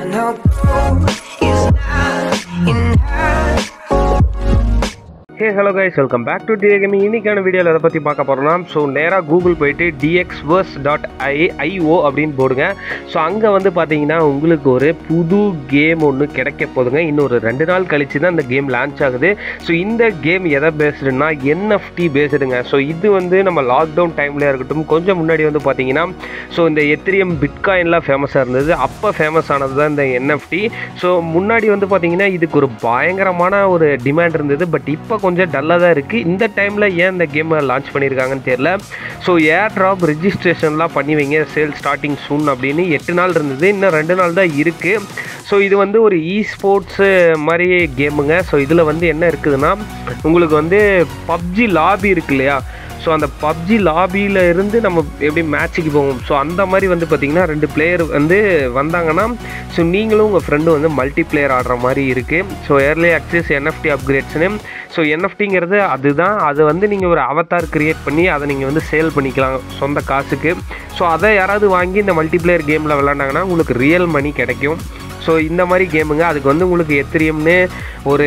no gold is not in her. Hey hello guys welcome back to TA gaming இன்னைக்கான வீடியோவில் எதை பற்றி பார்க்க போகிறோம்னா ஸோ நேராக கூகுள் போயிட்டு டிஎக்ஸ்வர்ஸ் டாட் ஐ ஐஓ அப்படின்னு போடுங்க ஸோ அங்கே வந்து பார்த்தீங்கன்னா உங்களுக்கு ஒரு புது கேம் ஒன்று கிடைக்க போதுங்க இன்னும் ஒரு ரெண்டு நாள் கழிச்சு தான் இந்த கேம் லான்ச் ஆகுது ஸோ இந்த கேம் எதை பேஸ்டுன்னா என்எஃப்டி பேஸ்டுங்க ஸோ இது வந்து நம்ம லாக்டவுன் டைமில் இருக்கட்டும் கொஞ்சம் முன்னாடி வந்து பார்த்தீங்கன்னா ஸோ இந்த எத்திரியம் பிட்காயின்லாம் ஃபேமஸாக இருந்தது அப்போ ஃபேமஸ் ஆனது தான் இந்த என்எஃப்டி ஸோ முன்னாடி வந்து பார்த்தீங்கன்னா இதுக்கு ஒரு பயங்கரமான ஒரு டிமாண்ட் இருந்தது பட் இப்போ கொஞ்சம் டல்லாக தான் இருக்குது இந்த டைமில் ஏன் இந்த கேமை லான்ச் பண்ணியிருக்காங்கன்னு தெரியல ஸோ ஏர் ட்ராப் ரிஜிஸ்ட்ரேஷன்லாம் பண்ணி வைங்க சேல் ஸ்டார்டிங் சூன் அப்படின்னு எட்டு நாள் இருந்தது இன்னும் ரெண்டு நாள் தான் இருக்குது ஸோ இது வந்து ஒரு இ ஸ்போர்ட்ஸு மாதிரி கேமுங்க ஸோ இதில் வந்து என்ன இருக்குதுன்னா உங்களுக்கு வந்து பப்ஜி லாபி இருக்கு இல்லையா ஸோ அந்த பப்ஜி லாபியில் இருந்து நம்ம எப்படி மேட்ச்சுக்கு போவோம் ஸோ அந்த மாதிரி வந்து பார்த்திங்கன்னா ரெண்டு பிளேயர் வந்து வந்தாங்கன்னா ஸோ நீங்களும் உங்கள் ஃப்ரெண்டும் வந்து மல்டி பிளேயர் ஆடுற மாதிரி இருக்குது ஸோ ஏர்லி அக்சஸ் என்எஃப்டி அப்கிரேட்ஸ்னு ஸோ என்எஃப்டிங்கிறது அதுதான் அதை வந்து நீங்கள் ஒரு அவதார் கிரியேட் பண்ணி அதை நீங்கள் வந்து சேல் பண்ணிக்கலாம் சொந்த காசுக்கு ஸோ அதை யாராவது வாங்கி இந்த மல்டி பிளேயர் கேமில் விளாண்டாங்கன்னா உங்களுக்கு ரியல் மணி கிடைக்கும் ஸோ இந்த மாதிரி கேமுங்க அதுக்கு வந்து உங்களுக்கு எத்திரியம்னு ஒரு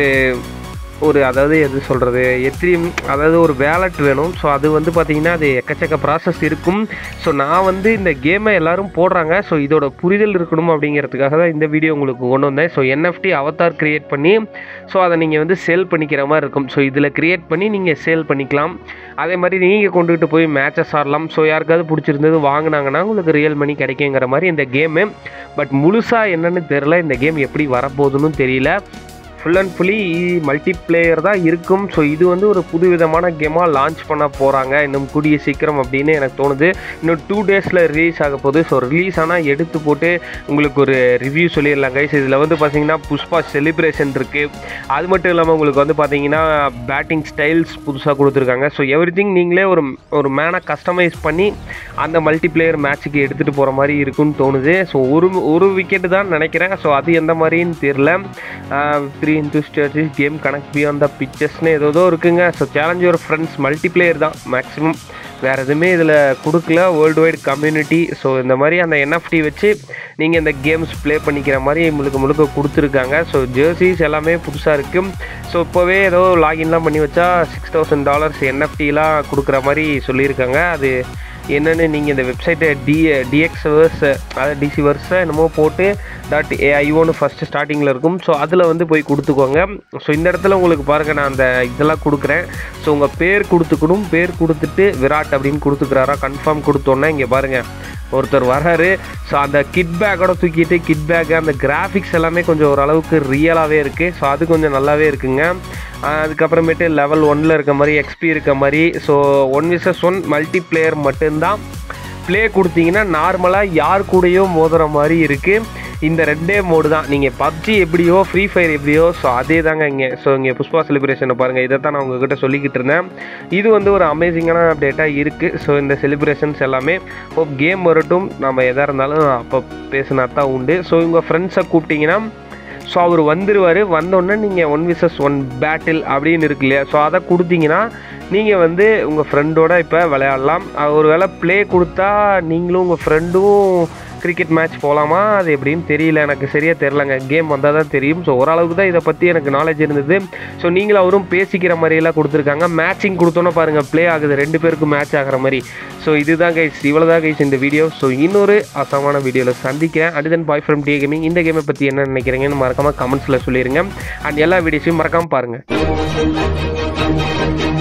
ஒரு அதாவது எது சொல்கிறது எத்திரியம் அதாவது ஒரு வேலட் வேணும் ஸோ அது வந்து பார்த்திங்கன்னா அது எக்கச்சக்க ப்ராசஸ் இருக்கும் ஸோ நான் வந்து இந்த கேமை எல்லாரும் போடுறாங்க ஸோ இதோட புரிதல் இருக்கணும் அப்படிங்கிறதுக்காக தான் இந்த வீடியோ உங்களுக்கு கொண்டு வந்தேன் ஸோ என்எஃப்டி அவதார் க்ரியேட் பண்ணி ஸோ அதை நீங்கள் வந்து சேல் பண்ணிக்கிற மாதிரி இருக்கும் ஸோ இதில் க்ரியேட் பண்ணி நீங்கள் சேல் பண்ணிக்கலாம் அதே மாதிரி நீங்கள் கொண்டுகிட்டு போய் மேட்சஸ் ஆடலாம் ஸோ யாருக்காவது பிடிச்சிருந்தது வாங்கினாங்கன்னா உங்களுக்கு ரியல் மணி கிடைக்குங்கிற மாதிரி இந்த கேமு பட் முழுசாக என்னன்னு தெரில இந்த கேம் எப்படி வரப்போகுதுன்னு தெரியல full and fully multiplayer தான் இருக்கும் ஸோ இது வந்து ஒரு புது விதமான கேமாக லான்ச் பண்ண போகிறாங்க இன்னும் கூடிய சீக்கிரம் அப்படின்னு எனக்கு தோணுது இன்னும் டூ டேஸில் ரிலீஸ் ஆக போகுது ஸோ ரிலீஸ் ஆனால் எடுத்து போட்டு உங்களுக்கு ஒரு ரிவ்யூ சொல்லிடலாம் கைஸ் இதில் வந்து பார்த்தீங்கன்னா புஷ்பா செலிப்ரேஷன் இருக்குது அது மட்டும் இல்லாமல் உங்களுக்கு வந்து பார்த்தீங்கன்னா பேட்டிங் ஸ்டைல்ஸ் புதுசாக கொடுத்துருக்காங்க ஸோ எவ்ரி நீங்களே ஒரு ஒரு மேனை கஸ்டமைஸ் பண்ணி அந்த மல்டி பிளேயர் மேட்ச்சுக்கு எடுத்துகிட்டு போகிற மாதிரி இருக்குன்னு தோணுது ஸோ ஒரு ஒரு விக்கெட்டு தான் நினைக்கிறேன் ஸோ அது எந்த மாதிரின்னு தெரில three into stages game connect beyond the பிக்சர்ஸ்னு ஏதோ இருக்குங்க ஸோ சேலஞ்ச் ஒரு ஃப்ரெண்ட்ஸ் மல்டி பிளேயர் தான் மேக்ஸிமம் வேறு எதுவுமே இதில் கொடுக்கல வேர்ல்டு வைட் கம்யூனிட்டி ஸோ இந்த மாதிரி அந்த என்எஃப்டி வச்சு நீங்கள் இந்த கேம்ஸ் ப்ளே பண்ணிக்கிற மாதிரி முழுக்க முழுக்க கொடுத்துருக்காங்க ஸோ ஜெர்சிஸ் எல்லாமே புதுசாக இருக்குது ஸோ இப்போவே ஏதோ லாகின்லாம் பண்ணி வச்சா சிக்ஸ் தௌசண்ட் டாலர்ஸ் என்எஃப்டிலாம் கொடுக்குற மாதிரி சொல்லியிருக்காங்க அது என்னென்னு நீங்கள் இந்த வெப்சைட்டை டி டிஎக்ஸ் வர்ஸ் அதாவது டிசி வர்ஸை என்னமோ போட்டு டாட் ஏஐஓன்னு ஃபஸ்ட்டு ஸ்டார்டிங்கில் இருக்கும் ஸோ அதில் வந்து போய் கொடுத்துக்கோங்க ஸோ இந்த இடத்துல உங்களுக்கு பாருங்கள் நான் அந்த இதெல்லாம் கொடுக்குறேன் ஸோ உங்கள் பேர் கொடுத்துக்கணும் பேர் கொடுத்துட்டு விராட் அப்படின்னு கொடுத்துக்கிறாரா கன்ஃபார்ம் கொடுத்தோன்னே இங்கே பாருங்கள் ஒருத்தர் வராரு ஸோ அந்த கிட் பேக்கோட தூக்கிட்டு கிட் பேக் அந்த கிராஃபிக்ஸ் எல்லாமே கொஞ்சம் ஓரளவுக்கு ரியலாகவே இருக்குது ஸோ அது கொஞ்சம் நல்லாவே இருக்குங்க அதுக்கப்புறமேட்டு லெவல் ஒன்னில் இருக்க மாதிரி எக்ஸ்பி இருக்க மாதிரி so one versus one multiplayer மட்டும்தான் ப்ளே கொடுத்தீங்கன்னா நார்மலாக யார் கூடயோ மோதுற மாதிரி இருக்குது இந்த ரெண்டே மோடு தான் நீங்கள் பப்ஜி எப்படியோ ஃப்ரீ ஃபயர் எப்படியோ ஸோ அதே தாங்க இங்கே ஸோ இங்கே புஷ்பா செலிப்ரேஷனை பாருங்கள் இதை தான் நான் உங்ககிட்ட சொல்லிக்கிட்டு இருந்தேன் இது வந்து ஒரு அமேசிங்கான அப்டேட்டாக இருக்குது ஸோ இந்த செலிப்ரேஷன்ஸ் எல்லாமே ஹோப் கேம் வரட்டும் நம்ம எதாக இருந்தாலும் அப்போ பேசினா தான் உண்டு ஸோ உங்கள் ஃப்ரெண்ட்ஸை கூப்பிட்டிங்கன்னா ஸோ அவர் வந்துடுவார் வந்தோடனே நீங்கள் ஒன் விசஸ் ஒன் பேட்டில் அப்படின்னு இருக்கு இல்லையா ஸோ அதை கொடுத்தீங்கன்னா நீங்கள் வந்து உங்கள் ஃப்ரெண்டோட இப்போ விளையாடலாம் ஒரு வேளை ப்ளே கொடுத்தா நீங்களும் உங்கள் ஃப்ரெண்டும் கிரிக்கெட் மேட்ச் போகலாமா அது எப்படின்னு தெரியல எனக்கு சரியாக தெரிலங்க கேம் வந்தால் தான் தெரியும் ஸோ ஓரளவுக்கு தான் இதை பற்றி எனக்கு நாலேஜ் இருந்தது ஸோ நீங்களும் அவரும் பேசிக்கிற மாதிரியெல்லாம் கொடுத்துருக்காங்க மேட்சிங் கொடுத்தோன்னே பாருங்கள் ப்ளே ஆகுது ரெண்டு பேருக்கும் மேட்ச் ஆகிற மாதிரி ஸோ இதுதான் கைஸ் இவ்வளோ தான் கைஸ் இந்த வீடியோ ஸோ இன்னொரு அசமான வீடியோவில் சந்திக்கிறேன் அடுத்தன் பாய் ஃப்ரம் டி கேமிங் இந்த கேமை பற்றி என்ன நினைக்கிறீங்கன்னு மறக்காமல் கமெண்ட்ஸில் சொல்லிடுங்க அண்ட் எல்லா வீடியோஸையும் மறக்காமல் பாருங்கள்